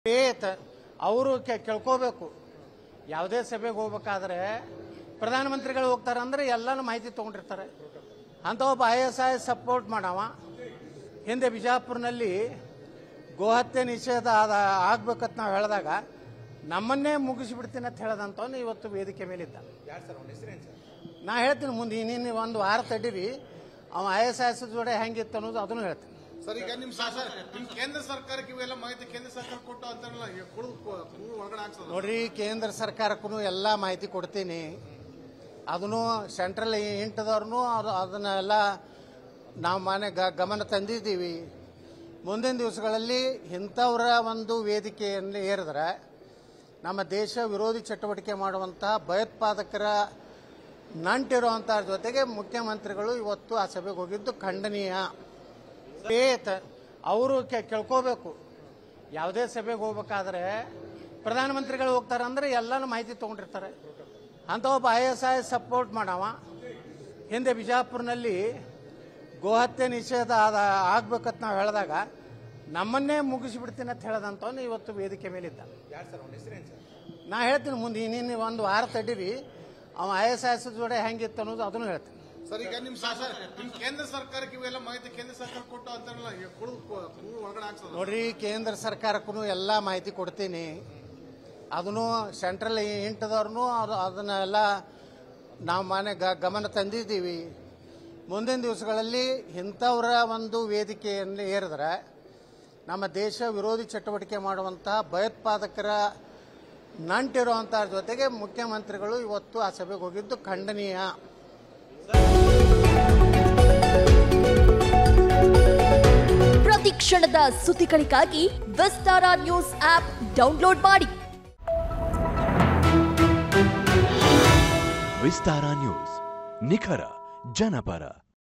ಏತ್ ಅವರು ಕೇಳ್ಕೋಬೇಕು ಯಾವುದೇ ಸಭೆಗೆ ಹೋಗ್ಬೇಕಾದ್ರೆ ಪ್ರಧಾನಮಂತ್ರಿಗಳು ಹೋಗ್ತಾರೆ ಅಂದ್ರೆ ಎಲ್ಲಾನು ಮಾಹಿತಿ ತಗೊಂಡಿರ್ತಾರೆ ಅಂತ ಒಬ್ಬ ಐ ಎಸ್ ಐ ಸಪೋರ್ಟ್ ಮಾಡವ ಹಿಂದೆ ಬಿಜಾಪುರ್ನಲ್ಲಿ ಗೋಹತ್ಯೆ ನಿಷೇಧ ಆದ ಆಗ್ಬೇಕಂತ ನಾವು ಹೇಳಿದಾಗ ನಮ್ಮನ್ನೇ ಮುಗಿಸಿಬಿಡ್ತೀನಿ ಅಂತ ಹೇಳದಂತವನು ಇವತ್ತು ವೇದಿಕೆ ಮೇಲಿದ್ದ ನಾ ಹೇಳ್ತೀನಿ ಮುಂದೆ ಇನ್ನಿನ್ನು ಒಂದು ವಾರ ತಡೀರಿ ಅವ ಐ ಎಸ್ ಐ ಎಸ್ ಜೋಡೆ ಹೆಂಗಿತ್ತು ಅನ್ನೋದು ಅದನ್ನು ಹೇಳ್ತೀನಿ ಸರ್ ಈಗ ನಿಮ್ ಶಾಸಕ ನಿಮ್ ಕೇಂದ್ರ ಸರ್ಕಾರಕ್ಕೆ ಇವೆಲ್ಲ ಮಾಹಿತಿ ಕೇಂದ್ರ ಸರ್ಕಾರ ಕೊಟ್ಟು ಅಂತಾರಲ್ಲ ಈಗ ಕುಡಿದು ಕುಡಿದು ಒಳಗಡೆ ಹಾಕ್ಸೋದು ನೋಡ್ರಿ ಕೇಂದ್ರ ಸರ್ಕಾರಕ್ಕೂ ಎಲ್ಲ ಮಾಹಿತಿ ಕೊಡ್ತೀನಿ ಅದನ್ನು ಸೆಂಟ್ರಲ್ ಇಂಟದವ್ರನ್ನು ಅದನ್ನೆಲ್ಲ ನಾವು ಮನೆ ಗ- ಗಮನ ತಂದಿದ್ದೀವಿ ಮುಂದಿನ ದಿವಸಗಳಲ್ಲಿ ಇಂಥವ್ರ ಒಂದು ವೇದಿಕೆಯನ್ನು ಏರಿದ್ರೆ ನಮ್ಮ ದೇಶ ವಿರೋಧಿ ಚಟುವಟಿಕೆ ಮಾಡುವಂತಹ ಭಯೋತ್ಪಾದಕರ ನಂಟಿರುವಂತಹ ಜೊತೆಗೆ ಮುಖ್ಯಮಂತ್ರಿಗಳು ಇವತ್ತು ಆ ಸಭೆಗೆ ಹೋಗಿದ್ದು ಖಂಡನೀಯ ಏತ್ ಅವರು ಕೇಳ್ಕೋಬೇಕು ಯಾವುದೇ ಸಭೆಗೆ ಹೋಗ್ಬೇಕಾದ್ರೆ ಪ್ರಧಾನಮಂತ್ರಿಗಳು ಹೋಗ್ತಾರೆ ಅಂದ್ರೆ ಎಲ್ಲಾನು ಮಾಹಿತಿ ತಗೊಂಡಿರ್ತಾರೆ ಅಂತ ಒಬ್ಬ ಐ ಎಸ್ ಐ ಸಪೋರ್ಟ್ ಮಾಡವ ಹಿಂದೆ ಬಿಜಾಪುರ್ನಲ್ಲಿ ಗೋಹತ್ಯೆ ನಿಷೇಧ ಆದ ಆಗ್ಬೇಕಂತ ನಾವು ಹೇಳಿದಾಗ ನಮ್ಮನ್ನೇ ಮುಗಿಸಿಬಿಡ್ತೀನಿ ಅಂತ ಹೇಳದಂತವನು ಇವತ್ತು ವೇದಿಕೆ ಮೇಲಿದ್ದ ನಾ ಹೇಳ್ತೀನಿ ಮುಂದೆ ಇನ್ನಿನ್ನು ಒಂದು ವಾರ ತಡೀರಿ ಅವ ಐ ಎಸ್ ಐ ಎಸ್ ಜೋಡೆ ಹೆಂಗಿತ್ತು ಅನ್ನೋದು ಅದನ್ನು ಹೇಳ್ತೀನಿ ಸರ್ ಈಗ ನಿಮ್ ಶಾಸಕ ನಿಮ್ ಕೇಂದ್ರ ಸರ್ಕಾರಕ್ಕೆ ಇವೆಲ್ಲ ಮಾಹಿತಿ ಕೇಂದ್ರ ಸರ್ಕಾರ ಕೊಟ್ಟು ಅಂತಾರಲ್ಲ ಈಗ ಕುಡಿದು ಕುಡಿದು ಒಳಗಡೆ ಹಾಕ್ಸೋದು ನೋಡ್ರಿ ಕೇಂದ್ರ ಸರ್ಕಾರಕ್ಕೂ ಎಲ್ಲ ಮಾಹಿತಿ ಕೊಡ್ತೀನಿ ಅದನ್ನು ಸೆಂಟ್ರಲ್ ಇಂಟದವ್ರನ್ನು ಅದನ್ನೆಲ್ಲ ನಾವು ಮನೆ ಗ- ಗಮನ ತಂದಿದ್ದೀವಿ ಮುಂದಿನ ದಿವಸಗಳಲ್ಲಿ ಇಂಥವ್ರ ಒಂದು ವೇದಿಕೆಯನ್ನು ಏರಿದ್ರೆ ನಮ್ಮ ದೇಶ ವಿರೋಧಿ ಚಟುವಟಿಕೆ ಮಾಡುವಂತಹ ಭಯೋತ್ಪಾದಕರ ನಂಟಿರುವಂತಹ ಜೊತೆಗೆ ಮುಖ್ಯಮಂತ್ರಿಗಳು ಇವತ್ತು ಆ ಸಭೆಗೆ ಹೋಗಿದ್ದು ಖಂಡನೀಯ ಪ್ರತಿ ಕ್ಷಣದ ಸುದ್ದಿಗಳಿಗಾಗಿ ವಿಸ್ತಾರ ನ್ಯೂಸ್ ಆಪ್ ಡೌನ್ಲೋಡ್ ಮಾಡಿ ವಿಸ್ತಾರ ನ್ಯೂಸ್ ನಿಖರ ಜನಪರ